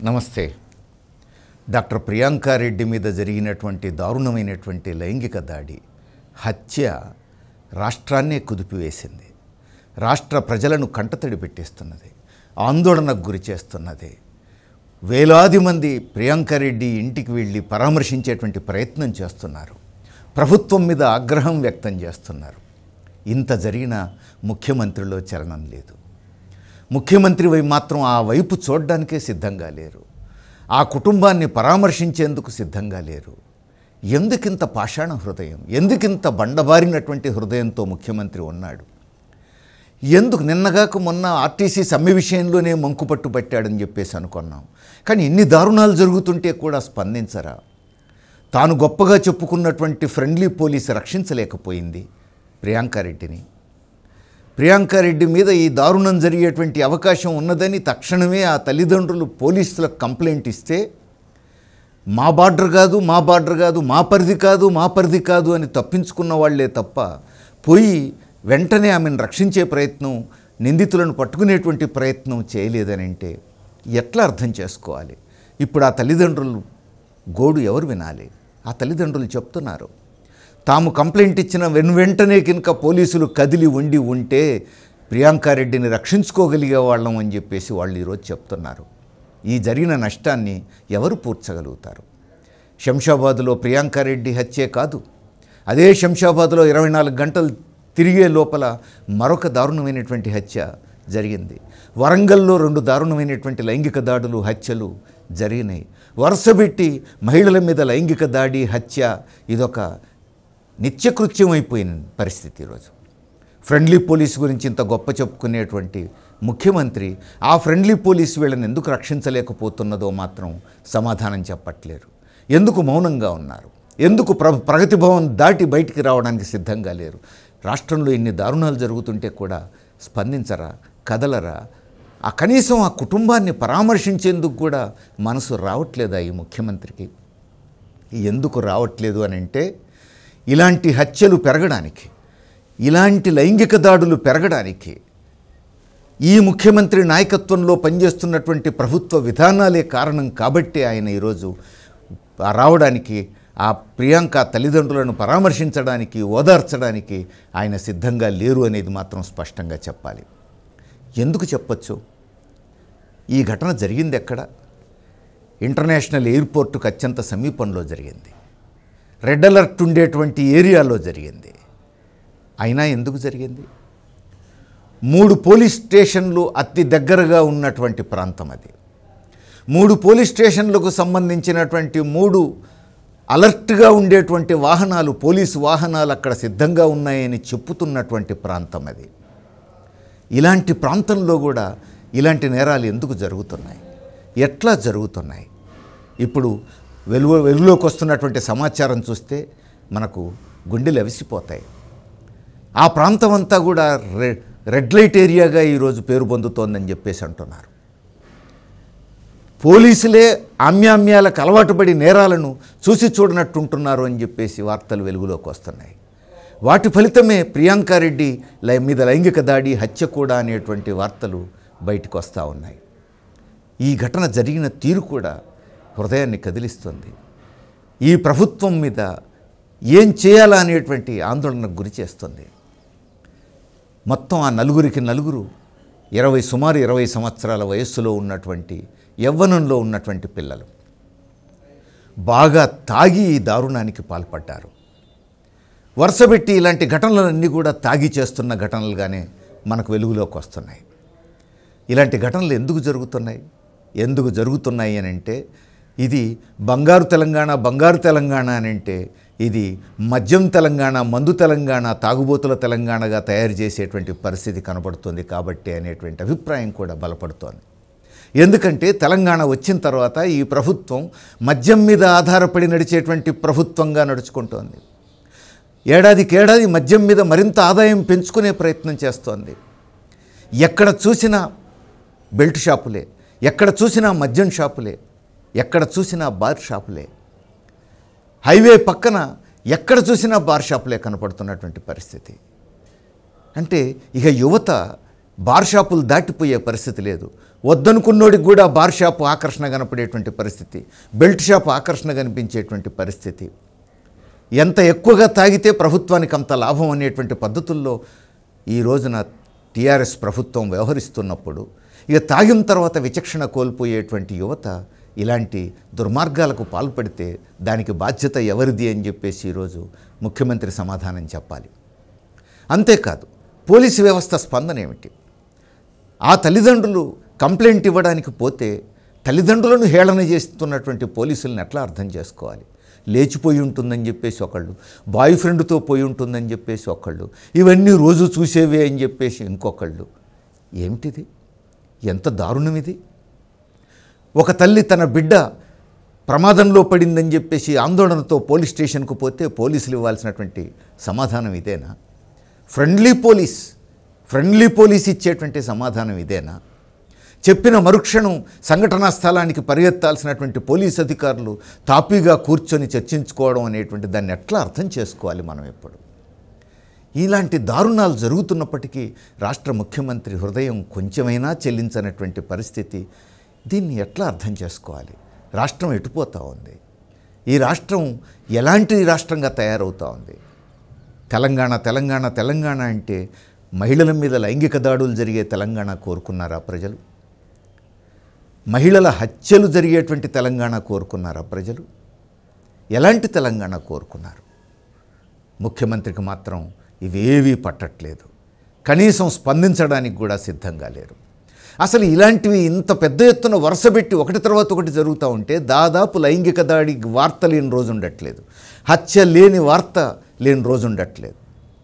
నమస్తే డాక్టర్ ప్రియాంకారెడ్డి మీద జరిగినటువంటి దారుణమైనటువంటి లైంగిక దాడి హత్య రాష్ట్రాన్నే కుదిపివేసింది రాష్ట్ర ప్రజలను కంటతడి పెట్టేస్తున్నది ఆందోళనకు గురి చేస్తున్నది వేలాది మంది ప్రియాంకారెడ్డి ఇంటికి వెళ్ళి పరామర్శించేటువంటి ప్రయత్నం చేస్తున్నారు ప్రభుత్వం మీద ఆగ్రహం వ్యక్తం చేస్తున్నారు ఇంత జరిగిన ముఖ్యమంత్రిలో చలనం లేదు ముఖ్యమంత్రి వై మాత్రం ఆ వైపు చూడడానికే సిద్ధంగా లేరు ఆ కుటుంబాన్ని పరామర్శించేందుకు సిద్ధంగా లేరు ఎందుకింత పాషాణ హృదయం ఎందుకింత బండబారినటువంటి హృదయంతో ముఖ్యమంత్రి ఉన్నాడు ఎందుకు నిన్నగాక మొన్న ఆర్టీసీ సమ్మె విషయంలోనే మంకుపట్టు పట్టాడని చెప్పేసి అనుకున్నాం కానీ ఇన్ని దారుణాలు జరుగుతుంటే కూడా స్పందించరా తాను గొప్పగా చెప్పుకున్నటువంటి ఫ్రెండ్లీ పోలీస్ రక్షించలేకపోయింది ప్రియాంకారెడ్డిని ప్రియాంకారెడ్డి మీద ఈ దారుణం జరిగేటువంటి అవకాశం ఉన్నదని తక్షణమే ఆ తల్లిదండ్రులు పోలీసులకు కంప్లైంట్ ఇస్తే మా బార్డర్ కాదు మా బార్డర్ కాదు మా పరిధి కాదు మా పరిధి కాదు అని తప్పించుకున్న వాళ్లే తప్ప పోయి వెంటనే ఆమెను రక్షించే ప్రయత్నం నిందితులను పట్టుకునేటువంటి ప్రయత్నం చేయలేదని అంటే ఎట్లా అర్థం చేసుకోవాలి ఇప్పుడు ఆ తల్లిదండ్రులు గోడు ఎవరు వినాలి ఆ తల్లిదండ్రులు చెప్తున్నారు తాము కంప్లైంట్ ఇచ్చిన వెను వెంటనే కనుక పోలీసులు కదిలి ఉండి ఉంటే ప్రియాంకారెడ్డిని రక్షించుకోగలిగే వాళ్ళం అని చెప్పేసి వాళ్ళు ఈరోజు చెప్తున్నారు ఈ జరిగిన నష్టాన్ని ఎవరు పూడ్చగలుగుతారు శంషాబాద్లో ప్రియాంకారెడ్డి హత్యే కాదు అదే శంషాబాద్లో ఇరవై నాలుగు గంటలు తిరిగే లోపల మరొక దారుణమైనటువంటి హత్య జరిగింది వరంగల్లో రెండు దారుణమైనటువంటి లైంగిక దాడులు హత్యలు జరిగినాయి వరుసబెట్టి మహిళల మీద లైంగిక దాడి హత్య ఇదొక నిత్యకృత్యం అయిపోయిన పరిస్థితి ఈరోజు ఫ్రెండ్లీ పోలీస్ గురించి ఇంత గొప్ప చెప్పుకునేటువంటి ముఖ్యమంత్రి ఆ ఫ్రెండ్లీ పోలీస్ వీళ్ళని ఎందుకు రక్షించలేకపోతున్నదో మాత్రం సమాధానం చెప్పట్లేరు ఎందుకు మౌనంగా ఉన్నారు ఎందుకు ప్ర ప్రగతి భవన్ దాటి బయటికి రావడానికి సిద్ధంగా లేరు రాష్ట్రంలో ఇన్ని దారుణాలు జరుగుతుంటే కూడా స్పందించరా కదలరా ఆ కనీసం ఆ కుటుంబాన్ని పరామర్శించేందుకు కూడా మనసు రావట్లేదా ఈ ముఖ్యమంత్రికి ఎందుకు రావట్లేదు అని అంటే ఇలాంటి హత్యలు పెరగడానికి ఇలాంటి లైంగిక దాడులు పెరగడానికి ఈ ముఖ్యమంత్రి నాయకత్వంలో పనిచేస్తున్నటువంటి ప్రభుత్వ విధానాలే కారణం కాబట్టే ఆయన ఈరోజు ఆ రావడానికి ఆ ప్రియాంక తల్లిదండ్రులను పరామర్శించడానికి ఓదార్చడానికి ఆయన సిద్ధంగా లేరు అనేది మాత్రం స్పష్టంగా చెప్పాలి ఎందుకు చెప్పొచ్చు ఈ ఘటన జరిగింది ఎక్కడ ఇంటర్నేషనల్ ఎయిర్పోర్టుకు అత్యంత సమీపంలో జరిగింది రెడ్ అలర్ట్ ఉండేటువంటి ఏరియాలో జరిగింది అయినా ఎందుకు జరిగింది మూడు పోలీస్ స్టేషన్లు అతి దగ్గరగా ఉన్నటువంటి ప్రాంతం అది మూడు పోలీస్ స్టేషన్లకు సంబంధించినటువంటి మూడు అలర్ట్గా ఉండేటువంటి వాహనాలు పోలీసు వాహనాలు అక్కడ సిద్ధంగా ఉన్నాయని చెప్పుతున్నటువంటి ప్రాంతం అది ఇలాంటి ప్రాంతంలో కూడా ఇలాంటి నేరాలు ఎందుకు జరుగుతున్నాయి ఎట్లా జరుగుతున్నాయి ఇప్పుడు వెలుగు వెలుగులోకి వస్తున్నటువంటి సమాచారం చూస్తే మనకు గుండెలు అవిసిపోతాయి ఆ ప్రాంతం అంతా కూడా రె రెడ్ లైట్ ఏరియాగా ఈరోజు పేరు పొందుతోందని చెప్పేసి అంటున్నారు పోలీసులే ఆమ్యామ్యాలకు అలవాటు పడి నేరాలను చూసి చూడనట్టుంటున్నారు అని చెప్పేసి వార్తలు వెలుగులోకి వస్తున్నాయి వాటి ఫలితమే ప్రియాంకారెడ్డి లై మీద లైంగిక దాడి హత్య కూడా అనేటువంటి వార్తలు బయటకు వస్తూ ఉన్నాయి ఈ ఘటన జరిగిన తీరు కూడా హృదయాన్ని కదిలిస్తుంది ఈ ప్రభుత్వం మీద ఏం చేయాలా అనేటువంటి ఆందోళనకు గురి చేస్తుంది మొత్తం ఆ నలుగురికి నలుగురు ఇరవై సుమారు ఇరవై సంవత్సరాల వయస్సులో ఉన్నటువంటి యవ్వనంలో ఉన్నటువంటి పిల్లలు బాగా తాగి ఈ దారుణానికి పాల్పడ్డారు వరుసపెట్టి ఇలాంటి ఘటనలన్నీ కూడా తాగి చేస్తున్న ఘటనలుగానే మనకు వెలుగులోకి వస్తున్నాయి ఇలాంటి ఘటనలు ఎందుకు జరుగుతున్నాయి ఎందుకు జరుగుతున్నాయి అని అంటే ఇది బంగారు తెలంగాణ బంగారు తెలంగాణ అని అంటే ఇది మద్యం తెలంగాణ మందు తెలంగాణ తాగుబోతుల తెలంగాణగా తయారు చేసేటువంటి పరిస్థితి కనబడుతుంది కాబట్టి అనేటువంటి అభిప్రాయం కూడా బలపడుతోంది ఎందుకంటే తెలంగాణ వచ్చిన తర్వాత ఈ ప్రభుత్వం మద్యం మీద ఆధారపడి నడిచేటువంటి ప్రభుత్వంగా నడుచుకుంటోంది ఏడాదికేడాది మద్యం మీద మరింత ఆదాయం పెంచుకునే ప్రయత్నం చేస్తోంది ఎక్కడ చూసినా బెల్ట్ షాపులే ఎక్కడ చూసినా మద్యం షాపులే ఎక్కడ చూసినా బార్ షాపులే హైవే పక్కన ఎక్కడ చూసినా బార్ షాపులే కనపడుతున్నటువంటి పరిస్థితి అంటే ఇక యువత బార్ షాపులు దాటిపోయే పరిస్థితి లేదు వద్దనుకున్నోడికి కూడా బార్ షాపు ఆకర్షణ కనపడేటువంటి పరిస్థితి బెల్ట్ షాపు ఆకర్షణ కనిపించేటువంటి పరిస్థితి ఎంత ఎక్కువగా తాగితే ప్రభుత్వానికి అంత లాభం అనేటువంటి పద్ధతుల్లో ఈ రోజున టీఆర్ఎస్ ప్రభుత్వం వ్యవహరిస్తున్నప్పుడు ఇక తాగిన తర్వాత విచక్షణ కోల్పోయేటువంటి యువత ఇలాంటి దుర్మార్గాలకు పాల్పడితే దానికి బాధ్యత ఎవరిది అని చెప్పేసి ఈరోజు ముఖ్యమంత్రి సమాధానం చెప్పాలి అంతేకాదు పోలీసు వ్యవస్థ స్పందన ఏమిటి ఆ తల్లిదండ్రులు కంప్లైంట్ ఇవ్వడానికి పోతే తల్లిదండ్రులను హేళన చేస్తున్నటువంటి పోలీసులను ఎట్లా అర్థం చేసుకోవాలి లేచిపోయి ఉంటుందని చెప్పేసి ఒకళ్ళు బాయ్ ఫ్రెండ్తో పోయి ఉంటుందని చెప్పేసి ఒకళ్ళు ఇవన్నీ రోజు చూసేవే అని చెప్పేసి ఇంకొకళ్ళు ఏమిటిది ఎంత దారుణం ఇది ఒక తల్లి తన బిడ్డ ప్రమాదంలో పడిందని చెప్పేసి ఆందోళనతో పోలీస్ స్టేషన్కు పోతే పోలీసులు ఇవ్వాల్సినటువంటి సమాధానం ఇదేనా ఫ్రెండ్లీ పోలీస్ ఫ్రెండ్లీ పోలీస్ ఇచ్చేటువంటి సమాధానం ఇదేనా చెప్పిన మరుక్షణం సంఘటనా స్థలానికి పరిగెత్తాల్సినటువంటి పోలీస్ అధికారులు తాపీగా కూర్చొని చర్చించుకోవడం అనేటువంటి దాన్ని ఎట్లా అర్థం చేసుకోవాలి మనం ఎప్పుడు ఇలాంటి దారుణాలు జరుగుతున్నప్పటికీ రాష్ట్ర ముఖ్యమంత్రి హృదయం కొంచెమైనా చెల్లించనటువంటి పరిస్థితి దీన్ని ఎట్లా అర్థం చేసుకోవాలి రాష్ట్రం ఎటుపోతూ ఉంది ఈ రాష్ట్రం ఎలాంటి రాష్ట్రంగా తయారవుతూ ఉంది తెలంగాణ తెలంగాణ తెలంగాణ అంటే మహిళల మీద లైంగిక దాడులు జరిగే తెలంగాణ కోరుకున్నారా ప్రజలు మహిళల హత్యలు జరిగేటువంటి తెలంగాణ కోరుకున్నారా ప్రజలు ఎలాంటి తెలంగాణ కోరుకున్నారు ముఖ్యమంత్రికి మాత్రం ఇవేవీ పట్టట్లేదు కనీసం స్పందించడానికి కూడా సిద్ధంగా లేరు అసలు ఇలాంటివి ఇంత పెద్ద ఎత్తున వరుసపెట్టి ఒకటి తర్వాత ఒకటి జరుగుతూ ఉంటే దాదాపు లైంగిక దాడి వార్త లేని రోజు ఉండట్లేదు హత్య లేని వార్త లేని రోజు ఉండట్లేదు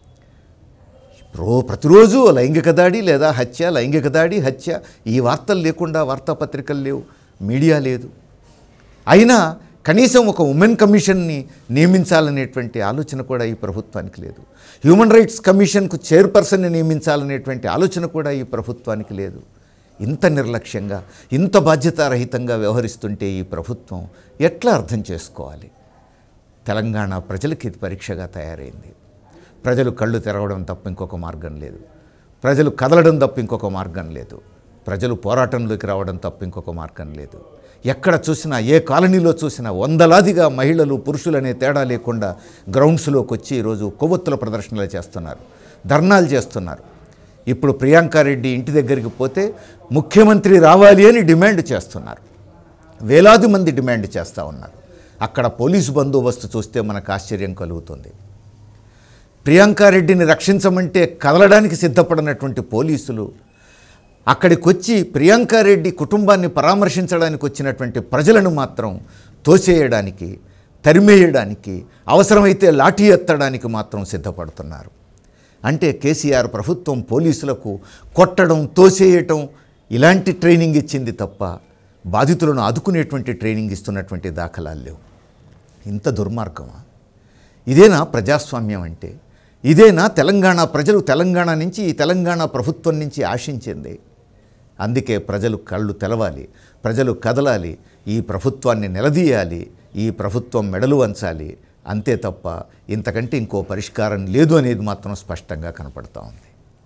రో ప్రతిరోజు లైంగిక దాడి లేదా హత్య లైంగిక దాడి హత్య ఈ వార్తలు లేకుండా వార్తాపత్రికలు లేవు మీడియా లేదు అయినా కనీసం ఒక ఉమెన్ కమిషన్ని నియమించాలనేటువంటి ఆలోచన కూడా ఈ ప్రభుత్వానికి లేదు హ్యూమన్ రైట్స్ కమిషన్కు చైర్పర్సన్ని నియమించాలనేటువంటి ఆలోచన కూడా ఈ ప్రభుత్వానికి లేదు ఇంత నిర్లక్ష్యంగా ఇంత బాధ్యతారహితంగా వ్యవహరిస్తుంటే ఈ ప్రభుత్వం ఎట్లా అర్థం చేసుకోవాలి తెలంగాణ ప్రజలకి ఇది పరీక్షగా తయారైంది ప్రజలు కళ్ళు తెరవడం తప్ప ఇంకొక మార్గం లేదు ప్రజలు కదలడం తప్ప ఇంకొక మార్గం లేదు ప్రజలు పోరాటంలోకి రావడం తప్ప ఇంకొక మార్గం లేదు ఎక్కడ చూసినా ఏ కాలనీలో చూసినా వందలాదిగా మహిళలు పురుషులనే తేడా లేకుండా గ్రౌండ్స్లోకి వచ్చి ఈరోజు కొవ్వొత్తుల ప్రదర్శనలు చేస్తున్నారు ధర్నాలు చేస్తున్నారు ఇప్పుడు ప్రియాంకారెడ్డి ఇంటి దగ్గరికి పోతే ముఖ్యమంత్రి రావాలి అని డిమాండ్ చేస్తున్నారు వేలాది మంది డిమాండ్ చేస్తూ ఉన్నారు అక్కడ పోలీసు బందోబస్తు చూస్తే మనకు ఆశ్చర్యం కలుగుతుంది ప్రియాంకారెడ్డిని రక్షించమంటే కదలడానికి సిద్ధపడినటువంటి పోలీసులు అక్కడికి వచ్చి ప్రియాంకారెడ్డి కుటుంబాన్ని పరామర్శించడానికి వచ్చినటువంటి ప్రజలను మాత్రం తోసేయడానికి తరిమేయడానికి అవసరమైతే లాఠీ ఎత్తడానికి మాత్రం సిద్ధపడుతున్నారు అంటే కేసీఆర్ ప్రభుత్వం పోలీసులకు కొట్టడం తోసేయటం ఇలాంటి ట్రైనింగ్ ఇచ్చింది తప్ప బాధితులను ఆదుకునేటువంటి ట్రైనింగ్ ఇస్తున్నటువంటి దాఖలాలు లేవు ఇంత దుర్మార్గమా ఇదేనా ప్రజాస్వామ్యం అంటే ఇదేనా తెలంగాణ ప్రజలు తెలంగాణ నుంచి ఈ తెలంగాణ ప్రభుత్వం నుంచి ఆశించింది అందుకే ప్రజలు కళ్ళు తెలవాలి ప్రజలు కదలాలి ఈ ప్రభుత్వాన్ని నిలదీయాలి ఈ ప్రభుత్వం మెడలు వంచాలి అంతే తప్ప ఇంతకంటే ఇంకో పరిష్కారం లేదు అనేది మాత్రం స్పష్టంగా కనపడతా ఉంది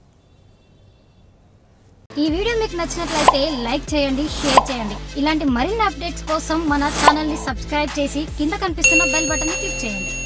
ఈ వీడియో మీకు నచ్చినట్లయితే లైక్ చేయండి షేర్ చేయండి ఇలాంటి మరిన్ని అప్డేట్స్ కోసం మన ఛానల్ ని సబ్స్క్రైబ్ చేసి కింద కనిపిస్తున్న బెల్ బటన్ ని క్లిక్ చేయండి